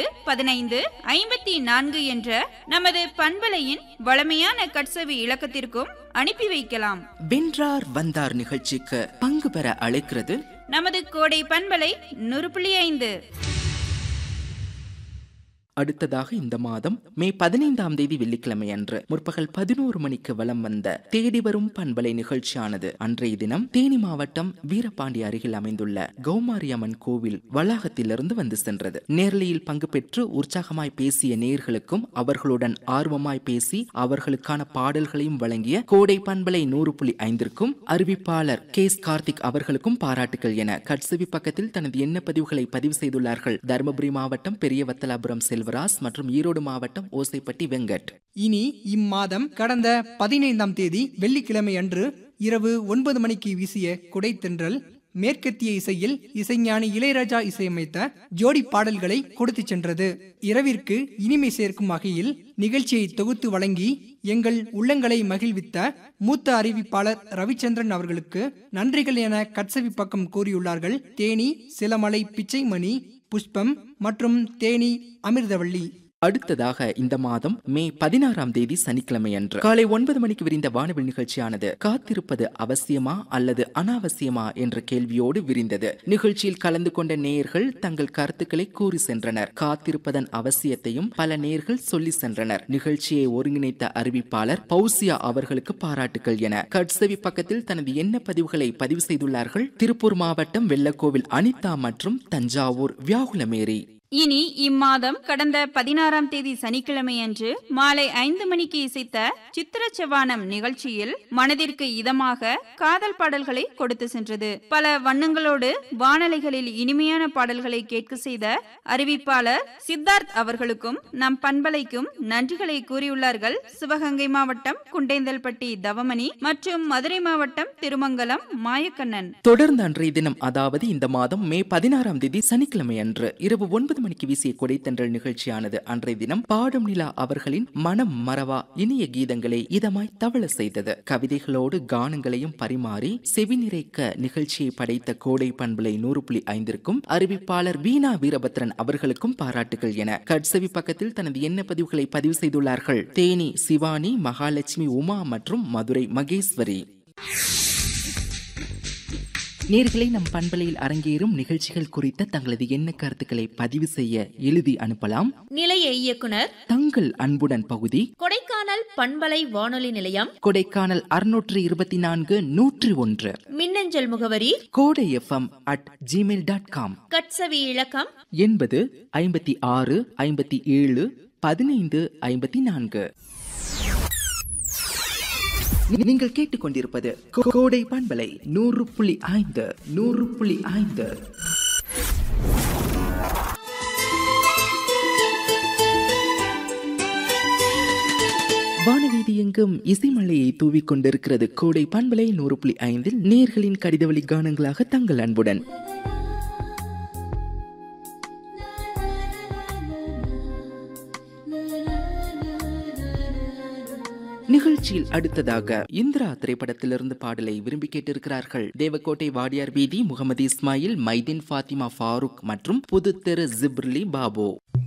பதினைந்து ஐம்பத்தி நான்கு என்ற நமது பண்பலையின் வளமையான கட்சவி இலக்கத்திற்கும் அனுப்பி வைக்கலாம் வென்றார் வந்தார் நிகழ்ச்சிக்கு பங்கு பெற அழைக்கிறது நமது கோடை பண்பலை நூறு புள்ளி ஐந்து அடுத்ததாக இந்த மாதம் மே பதினைந்தாம் தேதி வெள்ளிக்கிழமை அன்று முற்பகல் பதினோரு மணிக்கு வலம் வந்த தேடி வரும் பண்பலை நிகழ்ச்சியானது அன்றைய தினம் தேனி மாவட்டம் வீரபாண்டி அருகில் அமைந்துள்ள கௌமாரியம்மன் கோவில் வளாகத்திலிருந்து வந்து சென்றது நேரலையில் பங்கு பெற்று உற்சாகமாய் பேசிய நேர்களுக்கும் அவர்களுடன் ஆர்வமாய் பேசி அவர்களுக்கான பாடல்களையும் வழங்கிய கோடை பண்பலை நூறு புள்ளி ஐந்திற்கும் அறிவிப்பாளர் கே எஸ் கார்த்திக் அவர்களுக்கும் பாராட்டுகள் என கட்சவி பக்கத்தில் தனது எண்ண பதிவுகளை பதிவு செய்துள்ளார்கள் தருமபுரி மாவட்டம் பெரியவத்தலாபுரம் செல்வராஜ் மற்றும் ஈரோடு மாவட்டம் ஓசைப்பட்டி வெங்கட் இனி இம்மாதம் கடந்த பதினைந்தாம் தேதி வெள்ளிக்கிழமை அன்று இரவு ஒன்பது மணிக்கு வீசிய குடைத்தென்றல் மேற்கத்திய இசையில் இசைஞானி இளையராஜா இசையமைத்த ஜோடி பாடல்களை கொடுத்து சென்றது இரவிற்கு இனிமை சேர்க்கும் வகையில் நிகழ்ச்சியை தொகுத்து வழங்கி எங்கள் உள்ளங்களை மகிழ்வித்த மூத்த அறிவிப்பாளர் ரவிச்சந்திரன் அவர்களுக்கு நன்றிகள் என கட்சவி பக்கம் கூறியுள்ளார்கள் தேனி சிலமலை பிச்சைமணி புஷ்பம் மற்றும் தேனி அமிர்தவள்ளி அடுத்ததாக இந்த மாதம் மே பதினாறாம் தேதி சனிக்கிழமை அன்று காலை ஒன்பது மணிக்கு விரிந்த வானவில் நிகழ்ச்சியானது காத்திருப்பது அவசியமா அல்லது அனாவசியமா என்ற கேள்வியோடு விரிந்தது நிகழ்ச்சியில் கலந்து கொண்ட நேயர்கள் தங்கள் கருத்துக்களை கூறி சென்றனர் காத்திருப்பதன் அவசியத்தையும் பல நேயர்கள் சொல்லி சென்றனர் நிகழ்ச்சியை ஒருங்கிணைத்த அறிவிப்பாளர் பௌசியா அவர்களுக்கு பாராட்டுகள் என கட்சவி பக்கத்தில் தனது எண்ண பதிவுகளை பதிவு செய்துள்ளார்கள் திருப்பூர் மாவட்டம் வெள்ளக்கோவில் அனிதா மற்றும் தஞ்சாவூர் வியாகுலமேரி இனி இம்மாதம் கடந்த பதினாறாம் தேதி சனிக்கிழமை அன்று மாலை ஐந்து மணிக்கு இசைத்த சித்திர செவ்வானம் நிகழ்ச்சியில் மனதிற்கு இதமாக காதல் பாடல்களை கொடுத்து சென்றது பல வண்ணங்களோடு வானலைகளில் இனிமையான பாடல்களை கேட்க செய்த அறிவிப்பாளர் சித்தார்த் அவர்களுக்கும் நம் பண்பலைக்கும் நன்றிகளை கூறியுள்ளார்கள் சிவகங்கை மாவட்டம் குண்டேந்தல்பட்டி தவமணி மற்றும் மதுரை மாவட்டம் திருமங்கலம் மாயக்கண்ணன் தொடர்ந்து அன்றைய தினம் அதாவது இந்த மாதம் மே பதினாறாம் தேதி சனிக்கிழமை அன்று இரவு ஒன்பது மணிக்கு வீசிய கொடைத்தன்றல் நிகழ்ச்சியானது அன்றைய தினம் பாடும் நிலா அவர்களின் மனம் மறவா இனிய கீதங்களை இதமாய் தவள செய்தது கவிதைகளோடு கானங்களையும் பரிமாறி செவி நிறைக்க நிகழ்ச்சியை படைத்த கோடை பண்பலை நூறு புள்ளி ஐந்திற்கும் அறிவிப்பாளர் வீணா வீரபத்ரன் அவர்களுக்கும் பாராட்டுகள் என கட்சவி பக்கத்தில் தனது எண்ண பதிவுகளை பதிவு செய்துள்ளார்கள் தேனி சிவானி மகாலட்சுமி உமா மற்றும் மதுரை மகேஸ்வரி நேர்களை நம் பண்பலையில் அரங்கேறும் நிகழ்ச்சிகள் குறித்த தங்களது எண்ண கருத்துக்களை பதிவு செய்ய எழுதி அனுப்பலாம் நிலைய இயக்குனர் தங்கள் அன்புடன் பகுதி கொடைக்கானல் பண்பலை வானொலி நிலையம் கொடைக்கானல் அறுநூற்று இருபத்தி நான்கு நூற்றி ஒன்று மின்னஞ்சல் முகவரி Kodai FM at Gmail dot com கட்சவி இலக்கம் எண்பது ஐம்பத்தி ஆறு ஐம்பத்தி ஏழு பதினைந்து ஐம்பத்தி நான்கு நீங்கள் கேட்டுக்கொண்டிருப்பது கோ- கோடை பண்பலை நூறு புள்ளி ஐந்து நூறு புள்ளி ஐந்து வானவீதி எங்கும் இசைமலையை தூவிக் கொண்டிருக்கிறது கோடை பண்பலை நூறு புள்ளி ஐந்தில் நேர்களின் கடிதவழி கானங்களாக தங்கள் அன்புடன் நிகழ்ச்சியில் அடுத்ததாக இந்திரா திரைப்படத்திலிருந்து பாடலை விரும்பி கேட்டிருக்கிறார்கள் தேவக்கோட்டை வாடியார் வீதி முகமது இஸ்மாயில் மைதீன் ஃபாத்திமா ஃபாரூக் மற்றும் புதுத்தெரு ஜிப்ரிலி பாபு